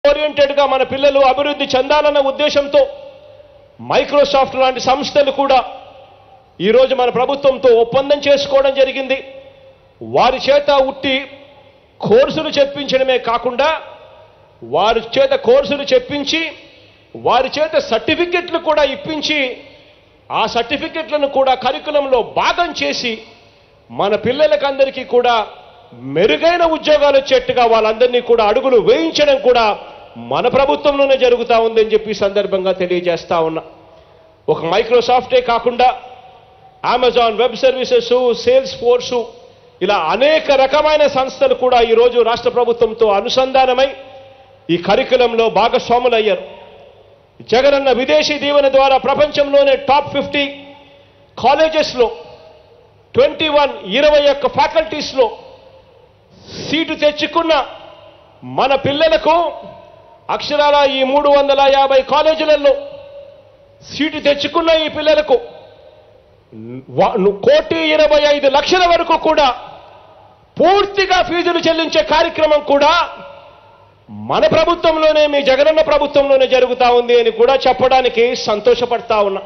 ఓరియంటెడ్గా మన పిల్లలు అభివృద్ధి చెందాలన్న ఉద్దేశంతో మైక్రోసాఫ్ట్ లాంటి సంస్థలు కూడా ఈరోజు మన ప్రభుత్వంతో ఒప్పందం చేసుకోవడం జరిగింది వారి చేత ఉట్టి కోర్సులు చెప్పించడమే కాకుండా వారి చేత కోర్సులు చెప్పించి వారి చేత సర్టిఫికెట్లు కూడా ఇప్పించి ఆ సర్టిఫికెట్లను కూడా కరికులంలో భాగం చేసి మన పిల్లలకందరికీ కూడా మెరుగైన ఉద్యోగాలు వచ్చేట్టుగా వాళ్ళందరినీ కూడా అడుగులు వేయించడం కూడా మన ప్రభుత్వంలోనే జరుగుతూ ఉందని చెప్పి ఈ సందర్భంగా తెలియజేస్తా ఉన్నా ఒక మైక్రోసాఫ్టే కాకుండా Amazon web services sales force ఇలా అనేక రకమైన సంస్థలు కూడా ఈరోజు రాష్ట్ర ప్రభుత్వంతో అనుసంధానమై ఈ కరికులంలో భాగస్వాములయ్యారు జగనన్న విదేశీ దీవెన ద్వారా ప్రపంచంలోనే టాప్ ఫిఫ్టీ కాలేజెస్లో ట్వంటీ వన్ ఇరవై ఒక్క ఫ్యాకల్టీస్లో సీటు తెచ్చుకున్న మన పిల్లలకు అక్షరాల ఈ మూడు వందల యాభై కాలేజీలలో సీటు తెచ్చుకున్న ఈ పిల్లలకు వా- కోటి ఇరవై ఐదు లక్షల వరకు కూడా పూర్తిగా ఫీజులు చెల్లించే కార్యక్రమం కూడా మన ప్రభుత్వంలోనే మీ జగనన్న ప్రభుత్వంలోనే జరుగుతా ఉంది అని కూడా చెప్పడానికి సంతోషపడతా ఉన్నా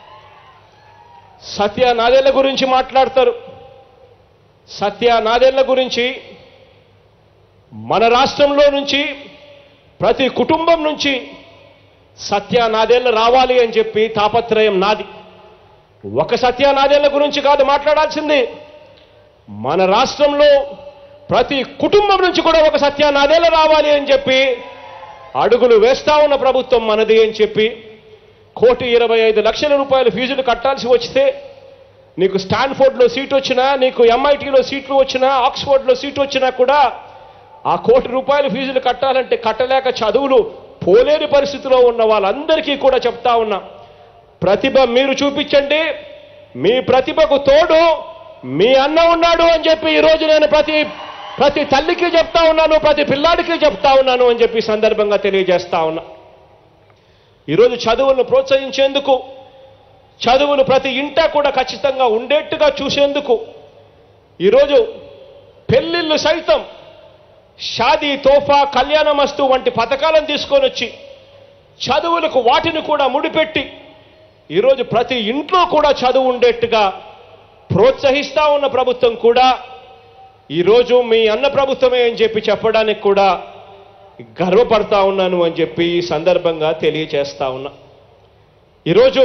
సత్య నాదేళ్ల గురించి మాట్లాడతారు సత్య నాదేళ్ల గురించి మన రాష్ట్రంలో నుంచి ప్రతి కుటుంబం నుంచి సత్య నాదేళ్లు రావాలి అని చెప్పి తాపత్రయం నాది ఒక సత్య నాదేళ్ల గురించి కాదు మాట్లాడాల్సింది మన రాష్ట్రంలో ప్రతి కుటుంబం నుంచి కూడా ఒక సత్య నాదేళ్లు రావాలి అని చెప్పి అడుగులు వేస్తా ఉన్న ప్రభుత్వం మనది అని చెప్పి కోటి ఇరవై ఐదు లక్షల రూపాయల ఫీజులు కట్టాల్సి వస్తే నీకు స్టాన్ఫోర్డ్లో సీట్ వచ్చినా నీకు ఎంఐటీలో సీట్లు వచ్చినా ఆక్స్ఫోర్డ్లో సీట్ వచ్చినా కూడా ఆ కోటి రూపాయల ఫీజులు కట్టాలంటే కట్టలేక చదువులు పోలేని పరిస్థితిలో ఉన్న వాళ్ళందరికీ కూడా చెప్తా ఉన్నా ప్రతిభ మీరు చూపించండి మీ ప్రతిభకు తోడు మీ అన్న ఉన్నాడు అని చెప్పి ఈరోజు నేను ప్రతి ప్రతి తల్లికి చెప్తా ఉన్నాను ప్రతి పిల్లాడికి చెప్తా ఉన్నాను అని చెప్పి ఈ సందర్భంగా తెలియజేస్తా ఉన్నా ఈరోజు చదువులను ప్రోత్సహించేందుకు చదువులు ప్రతి ఇంటా కూడా ఖచ్చితంగా ఉండేట్టుగా చూసేందుకు ఈరోజు పెళ్లిళ్ళు సైతం షాదీ తోఫా కళ్యాణమస్తు వంటి పథకాలను తీసుకొని వచ్చి చదువులకు వాటిని కూడా ముడిపెట్టి ఈరోజు ప్రతి ఇంట్లో కూడా చదువు ఉండేట్టుగా ప్రోత్సహిస్తా ఉన్న ప్రభుత్వం కూడా ఈరోజు మీ అన్న ప్రభుత్వమే అని చెప్పి చెప్పడానికి కూడా గర్వపడతా ఉన్నాను అని చెప్పి ఈ సందర్భంగా తెలియచేస్తా ఉన్నా ఈరోజు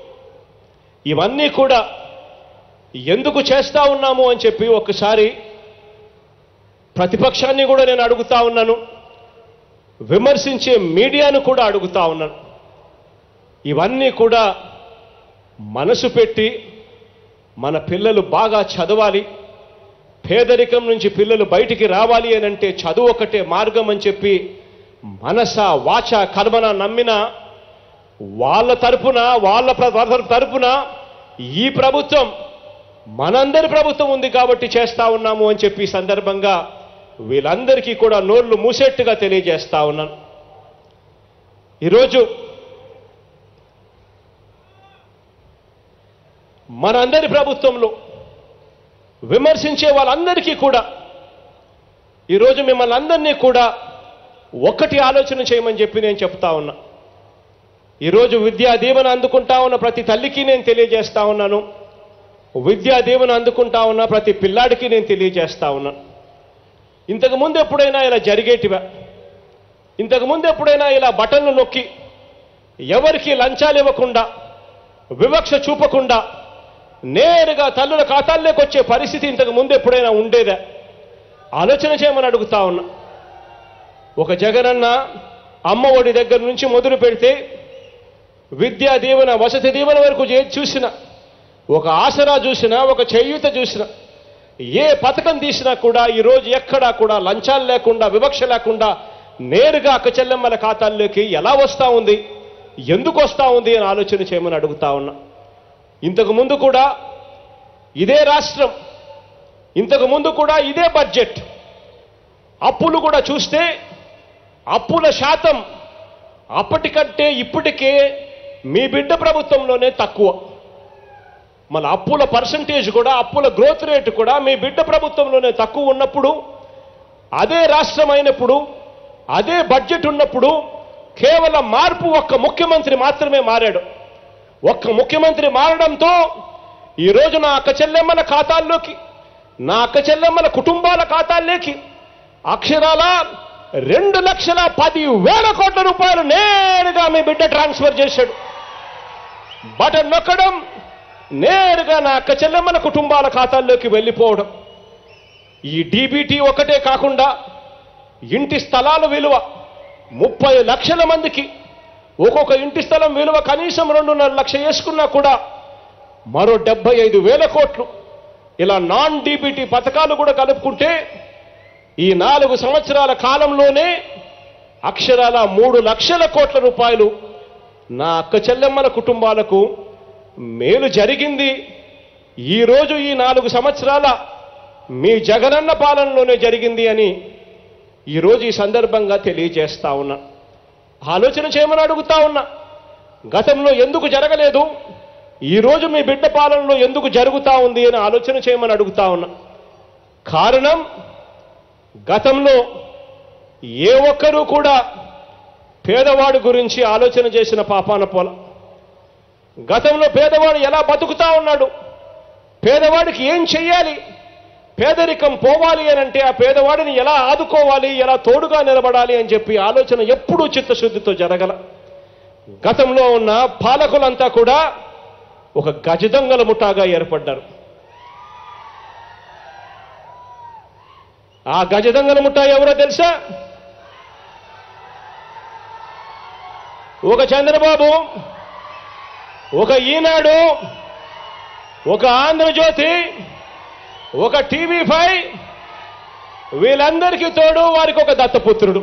ఇవన్నీ కూడా ఎందుకు చేస్తా ఉన్నాము అని చెప్పి ఒకసారి ప్రతిపక్షాన్ని కూడా నేను అడుగుతా ఉన్నాను విమర్శించే మీడియాను కూడా అడుగుతా ఉన్నాను ఇవన్నీ కూడా మనసు పెట్టి మన పిల్లలు బాగా చదవాలి పేదరికం నుంచి పిల్లలు బయటికి రావాలి అని అంటే చదువు ఒకటే మార్గం అని చెప్పి మనస వాచ కర్మన నమ్మిన వాళ్ళ తరపున వాళ్ళ ప్ర- తరపున ఈ ప్రభుత్వం మనందరి ప్రభుత్వం ఉంది కాబట్టి చేస్తా ఉన్నాము అని చెప్పి ఈ సందర్భంగా వీళ్ళందరికీ కూడా నోళ్లు మూసేట్టుగా తెలియజేస్తా ఉన్నాను ఈరోజు మనందరి ప్రభుత్వంలో విమర్శించే వాళ్ళందరికీ కూడా ఈరోజు మిమ్మల్ని అందరినీ కూడా ఒక్కటి ఆలోచన చేయమని చెప్పి నేను చెప్తా ఉన్నా ఈరోజు విద్యా దీవెన అందుకుంటా ఉన్న ప్రతి తల్లికి నేను తెలియజేస్తా ఉన్నాను విద్యా దీవెన అందుకుంటా ఉన్న ప్రతి పిల్లాడికి నేను తెలియజేస్తా ఉన్నాను ఇంతకు ముందు ఎప్పుడైనా ఇలా జరిగేటివా ఇంతకు ముందు ఎప్పుడైనా ఇలా బటన్లు నొక్కి ఎవరికి లంచాలు ఇవ్వకుండా వివక్ష చూపకుండా నేరుగా తల్లుల ఖాతాల్లోకి వచ్చే పరిస్థితి ఇంతకు ముందు ఎప్పుడైనా ఉండేదా ఆలోచన చేయమని అడుగుతా ఉన్నా ఒక జగనన్న అమ్మ ఒడి దగ్గర నుంచి మొదలు పెడితే విద్యా దీవెన వసతి దీవెన వరకు చే- చూసిన ఒక ఆసరా చూసినా ఒక చేయూత చూసినా ఏ పథకం తీసినా కూడా ఈరోజు ఎక్కడా కూడా లంచాలు లేకుండా వివక్ష లేకుండా నేరుగా అక్క చెల్లెమ్మల ఖాతాల్లోకి ఎలా వస్తా ఉంది ఎందుకు వస్తా ఉంది అని ఆలోచన చేయమని అడుగుతా ఉన్నా ఇంతకు ముందు కూడా ఇదే రాష్ట్రం ఇంతకు ముందు కూడా ఇదే బడ్జెట్ అప్పులు కూడా చూస్తే అప్పుల శాతం అప్పటికంటే ఇప్పటికే మీ బిడ్డ ప్రభుత్వంలోనే తక్కువ మన అప్పుల పర్సంటేజ్ కూడా అప్పుల గ్రోత్ రేట్ కూడా మీ బిడ్డ ప్రభుత్వంలోనే తక్కువ ఉన్నప్పుడు అదే రాష్ట్రం అయినప్పుడు అదే బడ్జెట్ ఉన్నప్పుడు కేవలం మార్పు ఒక్క ముఖ్యమంత్రి మాత్రమే మారాడు ఒక్క ముఖ్యమంత్రి మారడంతో ఈరోజు నా అక్క చెల్లెమ్మల ఖాతాల్లోకి నా అక్క చెల్లెమ్మల కుటుంబాల ఖాతాల్లోకి అక్షరాల రెండు లక్షల పది వేల కోట్ల రూపాయలు నేరుగా మీ బిడ్డ ట్రాన్స్ఫర్ చేశాడు బటన్ నొక్కడం నేరుగా నా అక్క చెల్లెమ్మల కుటుంబాల ఖాతాల్లోకి వెళ్ళిపోవడం ఈ డీబీటీ ఒకటే కాకుండా ఇంటి స్థలాల విలువ ముప్పై లక్షల మందికి ఒక్కొక్క ఇంటి స్థలం విలువ కనీసం రెండున్నర లక్ష వేసుకున్నా కూడా మరో డెబ్బై ఐదు వేల కోట్లు ఇలా నాన్ డీబీటీ పథకాలు కూడా కలుపుకుంటే ఈ నాలుగు సంవత్సరాల కాలంలోనే అక్షరాల మూడు లక్షల కోట్ల రూపాయలు నా అక్క చెల్లెమ్మల కుటుంబాలకు మేలు జరిగింది ఈరోజు ఈ నాలుగు సంవత్సరాల మీ జగనన్న పాలనలోనే జరిగింది అని ఈరోజు ఈ సందర్భంగా తెలియజేస్తా ఉన్నా ఆలోచన చేయమని అడుగుతా ఉన్నా గతంలో ఎందుకు జరగలేదు ఈరోజు మీ బిడ్డ పాలనలో ఎందుకు జరుగుతా ఉంది అని ఆలోచన చేయమని అడుగుతా ఉన్నా కారణం గతంలో ఏ ఒక్కరూ కూడా పేదవాడి గురించి ఆలోచన చేసిన పాపాన పోల గతంలో పేదవాడు ఎలా బతుకుతా ఉన్నాడు పేదవాడికి ఏం చెయ్యాలి పేదరికం పోవాలి అని అంటే ఆ పేదవాడిని ఎలా ఆదుకోవాలి ఎలా తోడుగా నిలబడాలి అని చెప్పి ఆలోచన ఎప్పుడూ చిత్తశుద్ధితో జరగల గతంలో ఉన్న పాలకులంతా కూడా ఒక గజదొంగల ముఠాగా ఏర్పడ్డారు ఆ గజదొంగల ముఠా ఎవరో తెలుసా ఒక చంద్రబాబు ఒక ఈనాడు ఒక ఆంధ్రజ్యోతి ఒక టీవీ ఫైవ్ వీళ్ళందరికీ తోడు వారికి ఒక దత్తపుత్రుడు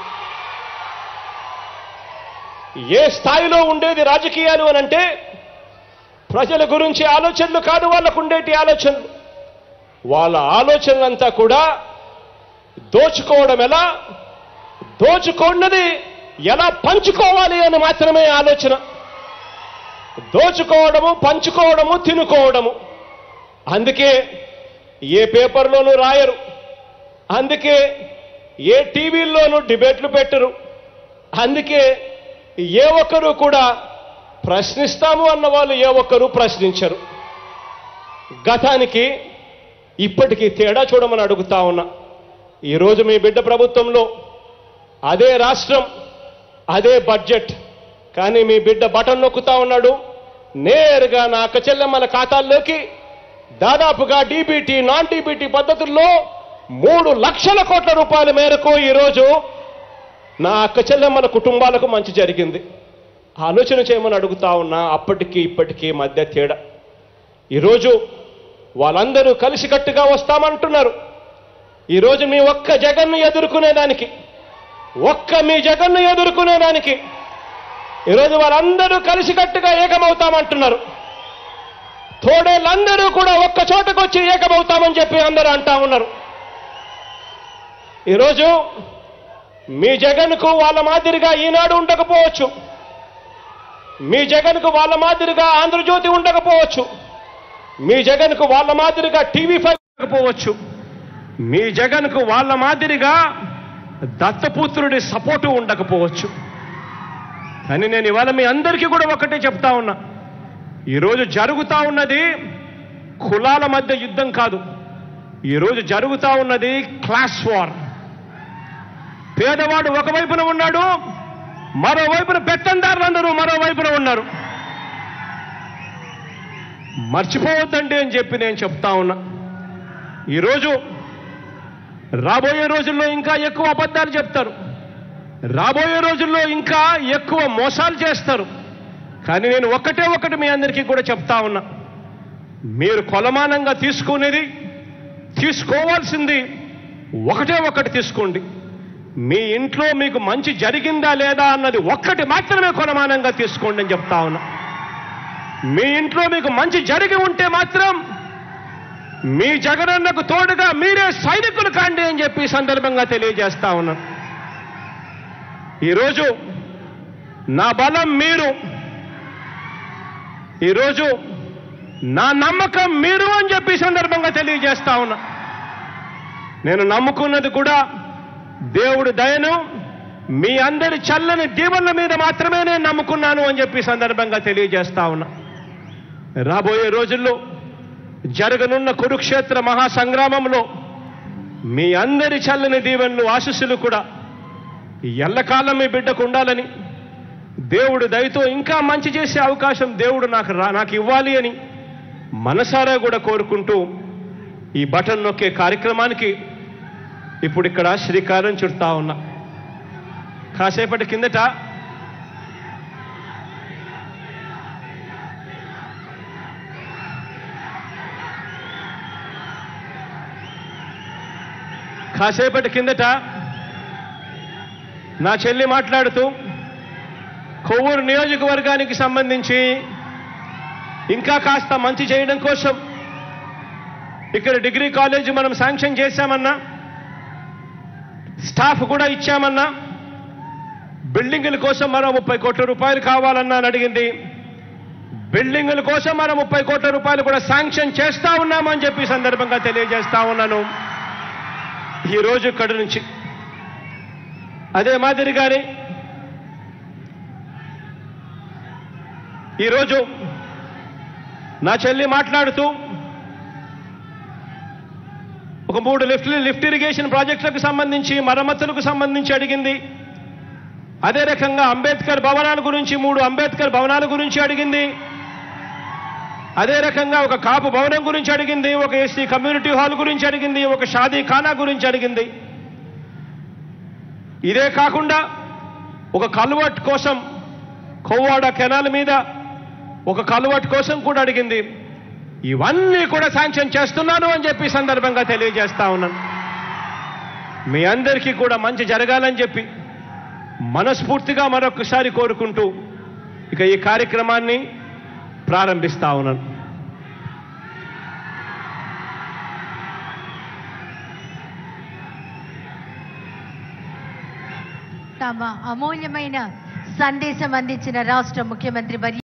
ఏ స్థాయిలో ఉండేది రాజకీయాలు అని అంటే ప్రజల గురించి ఆలోచనలు కాదు వాళ్ళకు ఉండేటి ఆలోచనలు వాళ్ళ ఆలోచనలంతా కూడా దోచుకోవడం ఎలా దోచుకున్నది ఎలా పంచుకోవాలి అని మాత్రమే ఆలోచన దోచుకోవడము పంచుకోవడము తినుకోవడము అందుకే ఏ పేపర్లోనూ రాయరు అందుకే ఏ టీవీల్లోనూ డిబేట్లు పెట్టరు అందుకే ఏ ఒక్కరు కూడా ప్రశ్నిస్తాము అన్న వాళ్ళు ఏ ఒక్కరూ ప్రశ్నించరు గతానికి ఇప్పటికీ తేడా చూడమని అడుగుతా ఉన్నా ఈరోజు మీ బిడ్డ ప్రభుత్వంలో అదే రాష్ట్రం అదే బడ్జెట్ కానీ మీ బిడ్డ బటన్ నొక్కుతా ఉన్నాడు నేరుగా నా అక్క చెల్లెమ్మల ఖాతాల్లోకి దాదాపుగా డీబీటీ నాన్ డీబీటీ పద్ధతుల్లో మూడు లక్షల కోట్ల రూపాయల మేరకు ఈరోజు నా అక్క చెల్లెమ్మల కుటుంబాలకు మంచి జరిగింది ఆలోచన చేయమని అడుగుతా ఉన్నా అప్పటికి ఇప్పటికీ మధ్య తేడా ఈరోజు వాళ్ళందరూ కలిసికట్టుగా వస్తామంటున్నారు ఈరోజు మీ ఒక్క జగన్ను ఎదుర్కొనేదానికి ఒక్క మీ జగన్ను ఎదుర్కొనేదానికి ఈరోజు వాళ్ళందరూ కలిసికట్టుగా ఏకమవుతామంటున్నారు తోడేళ్ళందరూ కూడా ఒక్క చోటకు వచ్చి ఏకమవుతామని చెప్పి అందరూ అంటా ఉన్నారు ఈరోజు మీ జగన్కు వాళ్ళ మాదిరిగా ఈనాడు ఉండకపోవచ్చు మీ జగన్కు వాళ్ళ మాదిరిగా ఆంధ్రజ్యోతి ఉండకపోవచ్చు మీ జగన్కు వాళ్ళ మాదిరిగా టీవీ ఫైవ్ ఉండకపోవచ్చు మీ జగన్కు వాళ్ళ మాదిరిగా దత్తపుత్రుడి సపోర్టు ఉండకపోవచ్చు కానీ నేను ఇవాళ మీ అందరికీ కూడా ఒకటే చెప్తా ఉన్నా ఈరోజు జరుగుతా ఉన్నది కులాల మధ్య యుద్ధం కాదు ఈరోజు జరుగుతా ఉన్నది క్లాస్ వార్ పేదవాడు ఒకవైపున ఉన్నాడు మరోవైపున పెత్తందారులందరూ మరోవైపున ఉన్నారు మర్చిపోవద్దండి అని చెప్పి నేను చెప్తా ఉన్నా ఈరోజు రాబోయే రోజుల్లో ఇంకా ఎక్కువ అబద్ధాలు చెప్తారు రాబోయే రోజుల్లో ఇంకా ఎక్కువ మోసాలు చేస్తారు కానీ నేను ఒకటే ఒకటి మీ అందరికీ కూడా చెప్తా ఉన్నా మీరు కొలమానంగా తీసుకునేది తీసుకోవాల్సింది ఒకటే ఒకటి తీసుకోండి మీ ఇంట్లో మీకు మంచి జరిగిందా లేదా అన్నది ఒక్కటి మాత్రమే కొలమానంగా తీసుకోండి అని చెప్తా ఉన్నా మీ ఇంట్లో మీకు మంచి జరిగి ఉంటే మాత్రం మీ జగనన్నకు తోడుగా మీరే సైనికులు కాండి అని చెప్పి ఈ సందర్భంగా తెలియజేస్తా ఉన్నాను ఈరోజు నా బలం మీరు ఈరోజు నా నమ్మకం మీరు అని చెప్పి ఈ సందర్భంగా తెలియజేస్తా ఉన్నా నేను నమ్ముకున్నది కూడా దేవుడి దయను మీ అందరి చల్లని దీవెనల మీద మాత్రమే నేను నమ్ముకున్నాను అని చెప్పి ఈ సందర్భంగా తెలియజేస్తా ఉన్నా రాబోయే రోజుల్లో జరగనున్న కురుక్షేత్ర మహాసంగ్రామంలో మీ అందరి చల్లని దీవెనలు ఆశీస్సులు కూడా ఎల్లకాలం మీ బిడ్డకు ఉండాలని దేవుడు దయతో ఇంకా మంచి చేసే అవకాశం దేవుడు నాకు రా నాకు ఇవ్వాలి అని మనసారా కూడా కోరుకుంటూ ఈ బటన్ నొక్కే కార్యక్రమానికి ఇప్పుడు ఇక్కడ శ్రీకారం చుడతా ఉన్నా కాసేపటి కిందట కాసేపటి కిందట నా చెల్లి మాట్లాడుతూ కొవ్వూరు నియోజకవర్గానికి సంబంధించి ఇంకా కాస్త మంచి చేయడం కోసం ఇక్కడ డిగ్రీ కాలేజ్ మనం శాంక్షన్ చేశామన్నా స్టాఫ్ కూడా ఇచ్చామన్నా బిల్డింగుల కోసం మరో ముప్పై కోట్ల రూపాయలు కావాలన్నా అని అడిగింది బిల్డింగుల కోసం మరో ముప్పై కోట్ల రూపాయలు కూడా శాంక్షన్ చేస్తా ఉన్నామని చెప్పి ఈ సందర్భంగా తెలియజేస్తా ఉన్నాను ఈ రోజు ఇక్కడి నుంచి అదే మాదిరిగానే ఈరోజు నా చెల్లి మాట్లాడుతూ ఒక మూడు లిఫ్ట్ లిఫ్ట్ ఇరిగేషన్ ప్రాజెక్టులకు సంబంధించి మరమ్మతులకు సంబంధించి అడిగింది అదే రకంగా అంబేద్కర్ భవనాల గురించి మూడు అంబేద్కర్ భవనాల గురించి అడిగింది అదే రకంగా ఒక కాపు భవనం గురించి అడిగింది ఒక ఎస్సీ కమ్యూనిటీ హాల్ గురించి అడిగింది ఒక షాదీ ఖానా గురించి అడిగింది ఇదే కాకుండా ఒక కల్వర్ట్ కోసం కొవ్వాడ కెనాల్ మీద ఒక కల్వర్ట్ కోసం కూడా అడిగింది ఇవన్నీ కూడా శాంక్షన్ చేస్తున్నాను అని చెప్పి ఈ సందర్భంగా తెలియజేస్తా ఉన్నాను మీ అందరికీ కూడా మంచి జరగాలని చెప్పి మనస్ఫూర్తిగా మరొకసారి కోరుకుంటూ ఇక ఈ కార్యక్రమాన్ని ప్రారంభిస్తా ఉన్నాను తమ అమూల్యమైన సందేశం అందించిన రాష్ట్ర ముఖ్యమంత్రి వర్య